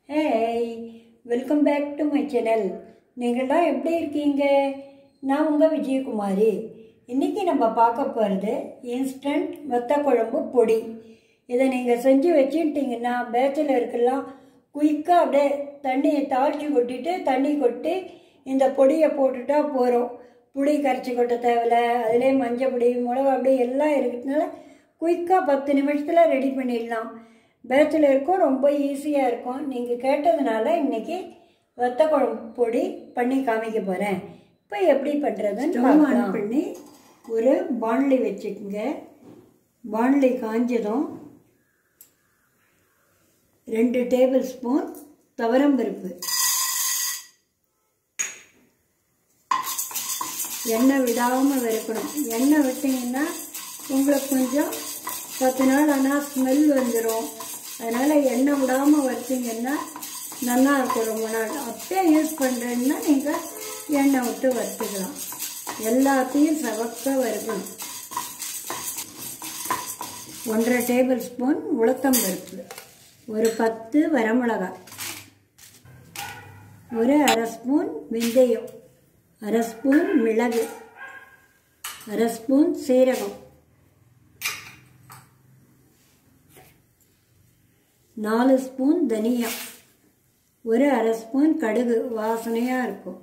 hey welcome back to my channel நீங்கள்லாம் எப்படி இருக்கீங்க நான் உங்கள் விஜயகுமாரி இன்றைக்கி நம்ம பார்க்க போகிறது இன்ஸ்டன்ட் வத்த குழம்பு பொடி இதை நீங்கள் செஞ்சு வச்சுட்டிங்கன்னா பேச்சுலருக்கெல்லாம் குயிக்காக அப்படியே தண்ணியை தாழ்ச்சி கொட்டிட்டு தண்ணி கொட்டி இந்த பொடியை போட்டுட்டா போகிறோம் புளி கரைச்சி கொட்ட தேவையில்ல அதிலே மஞ்சள் பொடி மிளகா பொடி எல்லாம் இருக்கிறதுனால குயிக்காக பத்து நிமிஷத்தில் ரெடி பண்ணிடலாம் பேச்சுலருக்கும் ரொம்ப ஈஸியாக இருக்கும் நீங்கள் கேட்டதுனால இன்றைக்கி வத்த குழம்பு பொடி பண்ணி காமிக்க போகிறேன் இப்போ எப்படி பண்ணுறதுன்னு ஆன் பண்ணி ஒரு பாண்லி வச்சுக்கோங்க பாண்லி காஞ்சதும் ரெண்டு டேபிள் ஸ்பூன் துவரம்பருப்பு எண்ணெய் விடாமல் வறுக்கணும் எண்ணெய் விட்டிங்கன்னா உங்களுக்கு கொஞ்சம் பத்து நாள் ஆனால் ஸ்மெல் வந்துடும் அதனால் எண்ணெய் விடாமல் வறுத்தீங்கன்னா நல்லா இருக்கும் ரொம்ப நாள் அப்படியே யூஸ் பண்ணுறேன்னா நீங்கள் எண்ணெய் விட்டு வறுத்துக்கலாம் எல்லாத்தையும் சவக்க வறுக்கணும் ஒன்றரை டேபிள் ஸ்பூன் உளுத்தம்பருப்பு ஒரு பத்து வரமிளகாய் ஒரு அரை ஸ்பூன் வெந்தயம் அரை ஸ்பூன் மிளகு அரை ஸ்பூன் சீரகம் நாலு ஸ்பூன் தனியா ஒரு அரை ஸ்பூன் கடுகு வாசனையாக இருக்கும்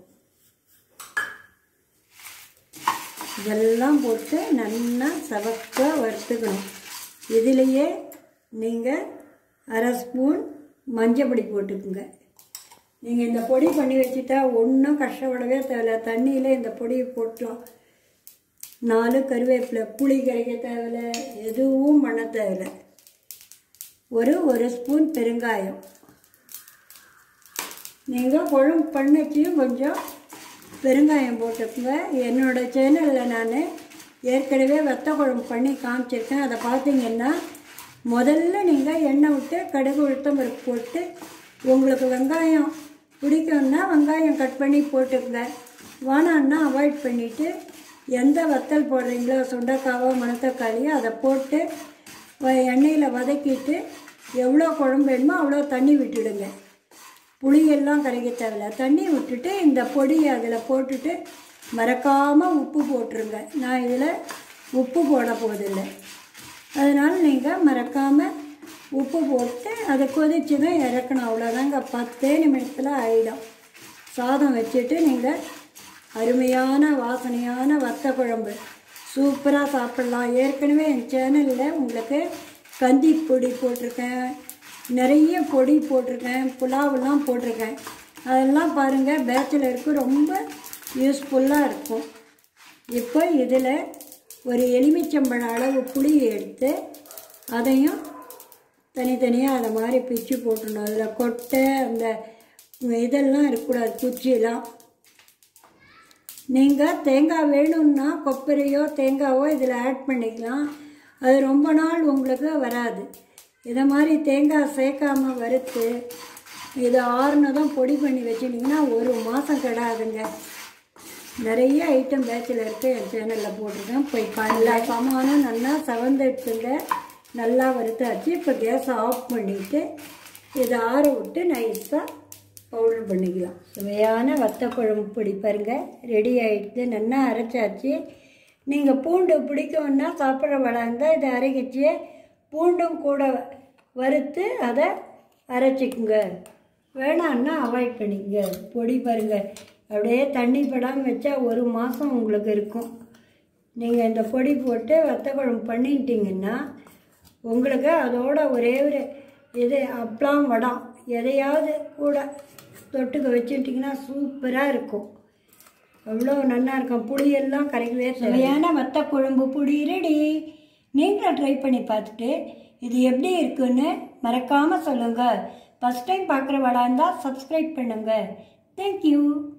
இதெல்லாம் போட்டு நல்லா சவக்க வறுத்துக்கணும் இதுலேயே நீங்கள் அரை ஸ்பூன் மஞ்சள் பொடி போட்டுக்குங்க நீங்கள் இந்த பொடி பண்ணி வச்சுட்டா ஒன்றும் கஷ்டப்படவே தேவையில்ல தண்ணியில் இந்த பொடியை போட்டலாம் நாலு கருவேப்பிலை புளி கரைக்க தேவையில்ல எதுவும் பண்ண தேவையில்லை ஒரு ஒரு ஸ்பூன் பெருங்காயம் நீங்கள் குழம்பு பண்ணச்சியும் கொஞ்சம் பெருங்காயம் போட்டுக்குங்க என்னோடய சேனலில் நான் ஏற்கனவே வத்த குழம்பு பண்ணி காமிச்சிருக்கேன் அதை பார்த்தீங்கன்னா முதல்ல நீங்கள் எண்ணெய் விட்டு கடுகு உளுத்தம் பருப்பு போட்டு உங்களுக்கு வெங்காயம் பிடிக்கும்னா வெங்காயம் கட் பண்ணி போட்டுக்குங்க வேணான்னா அவாய்ட் பண்ணிவிட்டு எந்த வத்தல் போடுறீங்களோ சுண்டைக்காவோ மணத்தக்காளியோ அதை போட்டு எண்ணெயில் வதக்கிட்டு எவ்வளோ குழம்பு வேணுமோ அவ்வளோ தண்ணி விட்டுடுங்க புளியெல்லாம் கரைக்க தேவையில்ல தண்ணி விட்டுட்டு இந்த பொடியை அதில் போட்டுட்டு மறக்காமல் உப்பு போட்டுருங்க நான் இதில் உப்பு போட போதில்லை அதனால் நீங்கள் மறக்காமல் உப்பு போட்டு அதை கொதிச்சு தான் இறக்கணும் அவ்வளோதாங்க பத்தே நிமிஷத்தில் ஆகிடும் சாதம் வச்சுட்டு நீங்கள் அருமையான வாசனையான வத்த குழம்பு சூப்பராக சாப்பிட்லாம் ஏற்கனவே என் சேனலில் உங்களுக்கு கந்தி பொடி போட்டிருக்கேன் நிறைய பொடி போட்டிருக்கேன் புலாவெல்லாம் போட்டிருக்கேன் அதெல்லாம் பாருங்கள் பேச்சுலருக்கு ரொம்ப யூஸ்ஃபுல்லாக இருக்கும் இப்போ இதில் ஒரு எலுமிச்சம்பழம் அளவு புளி எடுத்து அதையும் தனித்தனியாக அதை மாதிரி பிச்சு போட்டுடணும் அதில் கொட்டை அந்த இதெல்லாம் இருக்கக்கூடாது குச்சியெல்லாம் நீங்கள் தேங்காய் வேணும்னா கொப்பரையோ தேங்காவோ இதில் ஆட் பண்ணிக்கலாம் அது ரொம்ப நாள் உங்களுக்கு வராது இதை மாதிரி தேங்காய் சேர்க்காம வறுத்து இதை ஆறுனதும் பொடி பண்ணி வச்சுட்டிங்கன்னா ஒரு மாதம் கிடாதுங்க நிறைய ஐட்டம் பேச்சில் இருக்குது என் சேனலில் போட்டிருக்கேன் போய் எல்லா சாமானும் நல்லா செவந்தெடுத்துங்க நல்லா வறுத்தாச்சு இப்போ கேஸை ஆஃப் பண்ணிவிட்டு இதை ஆற விட்டு நைஸாக பவுடர் பண்ணிக்கலாம் சுவையான வத்த குழம்பு பொடி பாருங்கள் ரெடி ஆகிடுது நல்லா அரைச்சாச்சு நீங்கள் பூண்டு பிடிக்கும்னா சாப்பிட்ற வளர்ந்தால் இதை அரைக்கிச்சு பூண்டும் கூட வறுத்து அதை அரைச்சிக்குங்க வேணான்னா அவாய்ட் பண்ணிக்கங்க பொடி பாருங்கள் அப்படியே தண்ணி படாமல் வச்சா ஒரு மாதம் உங்களுக்கு இருக்கும் நீங்கள் இந்த பொடி போட்டு வத்த குழம்பு பண்ணிட்டீங்கன்னா உங்களுக்கு அதோட ஒரே ஒரு இது அப்பளம் வடம் எதையாவது கூட தொட்டுக்க வச்சுட்டிங்கன்னா சூப்பராக இருக்கும் அவ்வளோ நல்லா இருக்கும் புளியெல்லாம் கரைக்கவே சுவையான வத்த குழம்பு புளி ரெடி நீங்களும் ட்ரை பண்ணி பார்த்துட்டு இது எப்படி இருக்குன்னு மறக்காமல் சொல்லுங்கள் ஃபஸ்ட் டைம் பார்க்குற வடா இருந்தால் சப்ஸ்கிரைப் பண்ணுங்கள் தேங்க்யூ